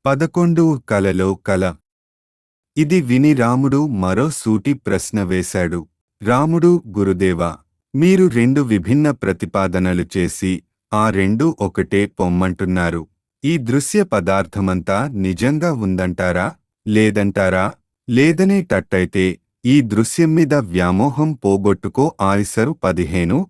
పదకొండు కలలో కల ఇది విని రాముడు మరో సూటి ప్రశ్న వేశాడు రాముడు గురుదేవా మీరు రెండు విభిన్న ప్రతిపాదనలు చేసి ఆ రెండు ఒకటే పొమ్మంటున్నారు ఈ దృశ్య పదార్థమంతా నిజంగా ఉందంటారా లేదంటారా లేదనేటట్టయితే ఈ దృశ్యం మీద వ్యామోహం పోగొట్టుకో ఆయుసరు పదిహేను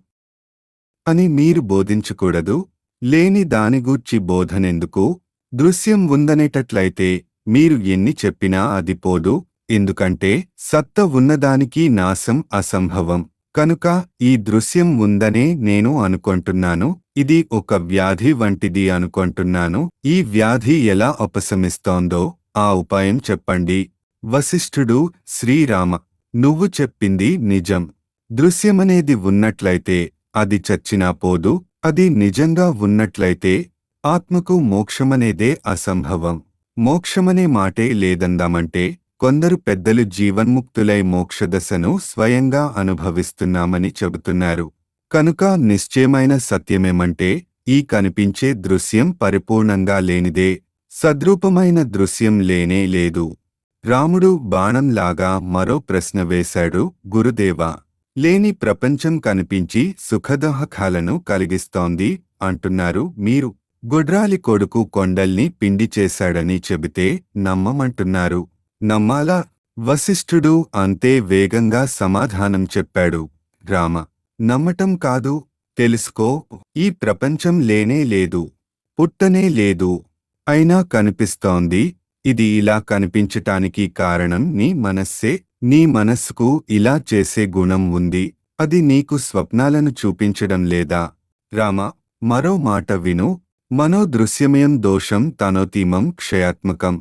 అని మీరు బోధించకూడదు లేని దానిగూర్చి బోధనెందుకు దృశ్యం ఉందనేటట్లయితే మీరు ఎన్ని చెప్పినా అది పోదు ఎందుకంటే సత్త ఉన్నదానికి నాశం అసంభవం కనుక ఈ దృశ్యం ఉందనే నేను అనుకొంటున్నాను ఇది ఒక వ్యాధి వంటిది అనుకొంటున్నాను ఈ వ్యాధి ఎలా ఉపశమిస్తోందో ఆ ఉపాయం చెప్పండి వశిష్ఠుడు శ్రీరామ నువ్వు చెప్పింది నిజం దృశ్యమనేది ఉన్నట్లయితే అది చచ్చినా పోదు అది నిజంగా ఉన్నట్లయితే ఆత్మకు మోక్షమనేదే అసంభవం మోక్షమనే మాటే లేదందామంటే కొందరు పెద్దలు జీవన్ముక్తులై మోక్షదశను స్వయంగా అనుభవిస్తున్నామని చెబుతున్నారు కనుక నిశ్చయమైన సత్యమేమంటే ఈ కనిపించే దృశ్యం పరిపూర్ణంగా లేనిదే సద్రూపమైన దృశ్యం లేనే లేదు రాముడు బాణంలాగా మరో ప్రశ్న వేశాడు గురుదేవా లేని ప్రపంచం కనిపించి సుఖదోహకాలను కలిగిస్తోంది అంటున్నారు మీరు గుడ్రాలి కొడుకు కొండల్ని పిండి చేశాడని చెబితే నమ్మమంటున్నారు నమ్మాలా వశిష్ఠుడు అంతే వేగంగా సమాధానం చెప్పాడు రామ నమ్మటం కాదు తెలుసుకో ఈ ప్రపంచం లేనే లేదు పుట్టనే లేదు అయినా కనిపిస్తోంది ఇది ఇలా కనిపించటానికి కారణం నీ మనస్సే నీ మనస్సుకు ఇలా చేసే గుణం ఉంది అది నీకు స్వప్నాలను చూపించడం లేదా రామ మరో మాట విను మనోదృశ్యమయం దోషం తనోతీమం క్షయాత్మకం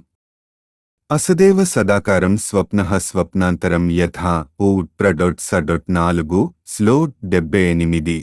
అసదేవ సదాకారం స్వప్న స్వప్నాంతరం యథా ఊ ప్రడొట్ సడొట్ నాలుగు స్లో డెబ్బై ఎనిమిది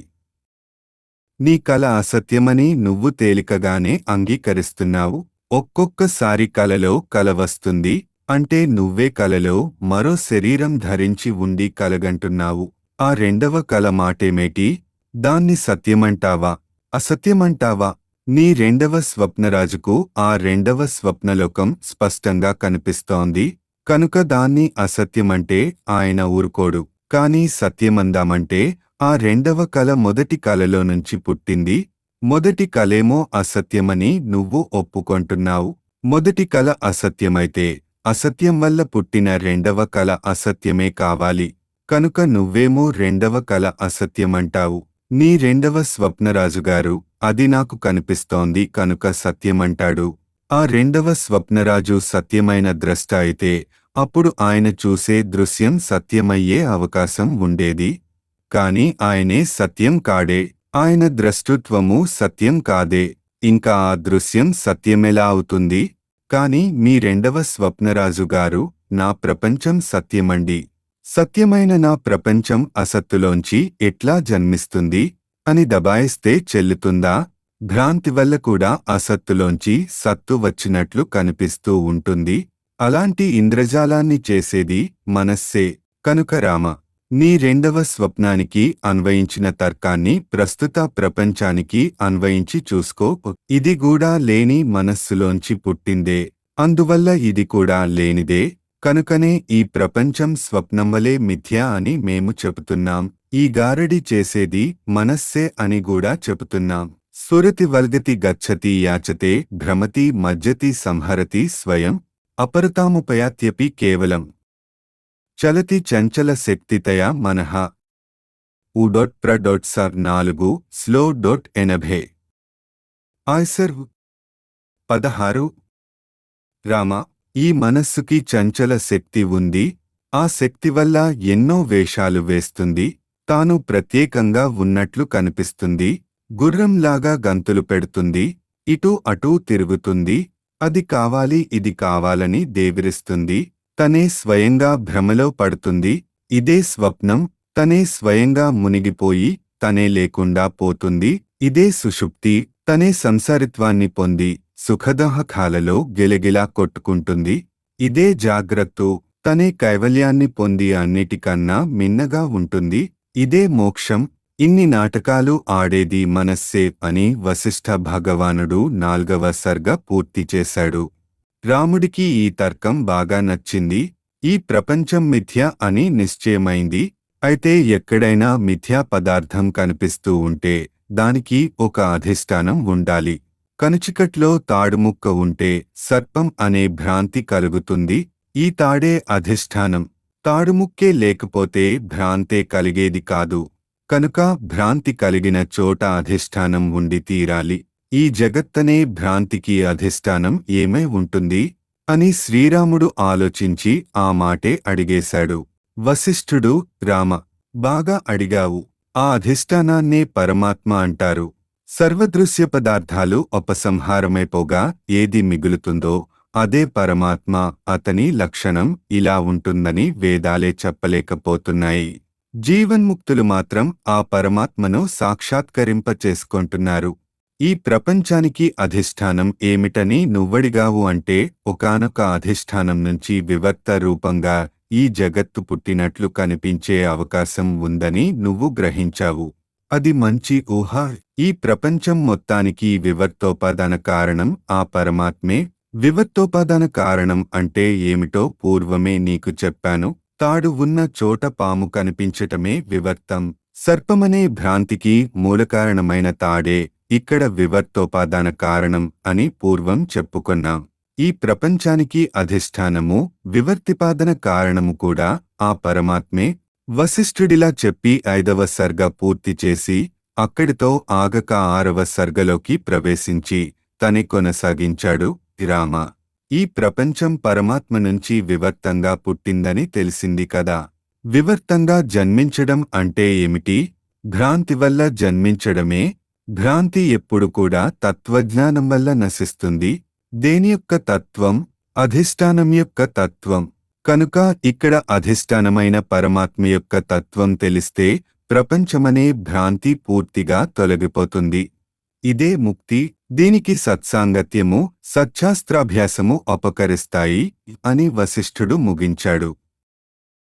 నీ కల అసత్యమని నువ్వు తేలికగానే అంగీకరిస్తున్నావు ఒక్కొక్కసారి కలలో కల వస్తుంది అంటే నువ్వే కలలో మరో శరీరం ధరించి ఉండి కలగంటున్నావు ఆ రెండవ కల మాటేమేటి దాన్ని సత్యమంటావా అసత్యమంటావా నీ రెండవ స్వప్నరాజుకు ఆ రెండవ స్వప్నలోకం స్పష్టంగా కనిపిస్తోంది కనుక దాన్ని అసత్యమంటే ఆయన ఊరుకోడు కాని సత్యమందామంటే ఆ రెండవ కల మొదటి కలలో నుంచి పుట్టింది మొదటి కలేమో అసత్యమని నువ్వు ఒప్పుకొంటున్నావు మొదటి కల అసత్యమైతే అసత్యం వల్ల పుట్టిన రెండవ కల అసత్యమే కావాలి కనుక నువ్వేమో రెండవ కల అసత్యమంటావు నీ రెండవ స్వప్నరాజుగారు అది నాకు కనిపిస్తోంది కనుక సత్యమంటాడు ఆ రెండవ స్వప్నరాజు సత్యమైన ద్రష్ట అయితే అప్పుడు ఆయన చూసే దృశ్యం సత్యమయ్యే అవకాశం ఉండేది కాని ఆయనే సత్యం కాడే ఆయన ద్రష్టృత్వము సత్యం కాదే ఇంకా ఆ దృశ్యం సత్యమెలా అవుతుంది కాని మీ రెండవ స్వప్నరాజుగారు నా ప్రపంచం సత్యమండి సత్యమైన నా ప్రపంచం అసత్తులోంచి ఎట్లా జన్మిస్తుంది అని దబాయిస్తే చెల్లుతుందా భ్రాంతి వల్ల కూడా అసత్తులోంచి సత్తు వచ్చినట్లు కనిపిస్తూ ఉంటుంది అలాంటి ఇంద్రజాలాన్ని చేసేది మనస్సే కనుక రామ నీ రెండవ స్వప్నానికి అన్వయించిన తర్కాన్ని ప్రస్తుత ప్రపంచానికి అన్వయించి చూసుకో ఇది కూడా లేని మనస్సులోంచి పుట్టిందే అందువల్ల ఇది కూడా లేనిదే కనుకనే ఈ ప్రపంచం స్వప్నం వలె మిథ్య అని మేము చెబుతున్నాం ఈ గారడి చేసేది మనస్సే అని కూడా చెబుతున్నాం సురతి వల్గతి గచ్చతి యాచతే భ్రమతి మజ్జతి సంహరతి స్వయం అపరతాముపయాత్యపి కేవలం చలతి చంచల శక్తితయ మనః ఉ డొట్ ప్ర డొట్ సర్ నాలుగు స్లో డొట్ ఎనభై ఆయ్సర్ పదహారు రామ ఈ మనస్సుకి చంచల శక్తి ఉంది ఆ శక్తి వల్ల ఎన్నో వేషాలు వేస్తుంది తాను ప్రత్యేకంగా ఉన్నట్లు కనిపిస్తుంది గుర్రంలాగా గంతులు పెడుతుంది ఇటూ అటూ తిరుగుతుంది అది కావాలి ఇది కావాలని దేవిరిస్తుంది తనే స్వయంగా భ్రమలో పడుతుంది ఇదే స్వప్నం తనే స్వయంగా మునిగిపోయి తనే లేకుండా పోతుంది ఇదే సుషుప్తి తనే సంసారిత్వాన్ని పొంది సుఖదోహకాలలో గెలగిలా కొట్టుకుంటుంది ఇదే జాగ్రత్త తనే కైవల్యాన్ని పొంది అన్నిటికన్నా మిన్నగా ఉంటుంది ఇదే మోక్షం ఇన్ని నాటకాలు ఆడేది మనస్సే అని వశిష్ఠ భగవానుడు నాల్గవ సర్గ పూర్తి చేశాడు రాముడికి ఈ తర్కం బాగా నచ్చింది ఈ ప్రపంచం మిథ్య అని నిశ్చయమైంది అయితే ఎక్కడైనా మిథ్యా పదార్థం కనిపిస్తూ ఉంటే దానికి ఒక అధిష్టానం ఉండాలి కనుచికట్లో తాడుముక్క ఉంటే సర్పం అనే భ్రాంతి కలుగుతుంది ఈ తాడే అధిష్టానం తాడుముక్కే లేకపోతే భ్రాంతే కలిగేది కాదు కనుక భ్రాంతి కలిగిన చోట అధిష్టానం ఉండి తీరాలి ఈ జగత్తనే భ్రాంతికి అధిష్టానం ఏమై ఉంటుంది అని శ్రీరాముడు ఆలోచించి ఆ మాటే అడిగేశాడు వశిష్ఠుడు రామ బాగా అడిగావు ఆ అధిష్టానాన్నే పరమాత్మ అంటారు సర్వదృశ్య పదార్థాలు ఉపసంహారమైపోగా ఏది మిగులుతుందో అదే పరమాత్మ అతని లక్షణం ఇలా ఉంటుందని వేదాలే చెప్పలేకపోతున్నాయి జీవన్ముక్తులు మాత్రం ఆ పరమాత్మను సాక్షాత్కరింప చేసుకుంటున్నారు ఈ ప్రపంచానికి అధిష్టానం ఏమిటని నువ్వడిగావు అంటే ఒకానొక అధిష్టానం నుంచి వివర్త రూపంగా ఈ జగత్తు పుట్టినట్లు కనిపించే అవకాశం ఉందని నువ్వు గ్రహించావు అది మంచి ఊహ ఈ ప్రపంచం మొత్తానికి వివర్తోపాదాన కారణం ఆ పరమాత్మే వివర్తోపాదాన కారణం అంటే ఏమిటో పూర్వమే నీకు చెప్పాను తాడు ఉన్న చోట పాము కనిపించటమే వివర్తం సర్పమనే భ్రాంతికి మూలకారణమైన తాడే ఇక్కడ వివర్తోపాదాన కారణం అని పూర్వం చెప్పుకున్నాం ఈ ప్రపంచానికి అధిష్టానము వివర్తిపాదన కారణము కూడా ఆ పరమాత్మే వశిష్ఠుడిలా చెప్పి ఐదవ సర్గ పూర్తి చేసి అక్కడితో ఆగక ఆరవ సర్గలోకి ప్రవేశించి తని కొనసాగించాడు రామ ఈ ప్రపంచం పరమాత్మ నుంచి వివర్తంగా పుట్టిందని తెలిసింది కదా వివర్తంగా జన్మించడం అంటే ఏమిటి భ్రాంతి వల్ల జన్మించడమే భ్రాంతి ఎప్పుడు కూడా తత్వజ్ఞానం వల్ల నశిస్తుంది దేని యొక్క తత్వం అధిష్టానం యొక్క తత్వం కనుక ఇక్కడ అధిష్టానమైన పరమాత్మ యొక్క తత్వం తెలిస్తే ప్రపంచమనే భ్రాంతి పూర్తిగా తొలగిపోతుంది ఇదే ముక్తి దీనికి సత్సాంగత్యము సచ్చాస్త్రాభ్యాసము అపకరిస్తాయి అని వశిష్ఠుడు ముగించాడు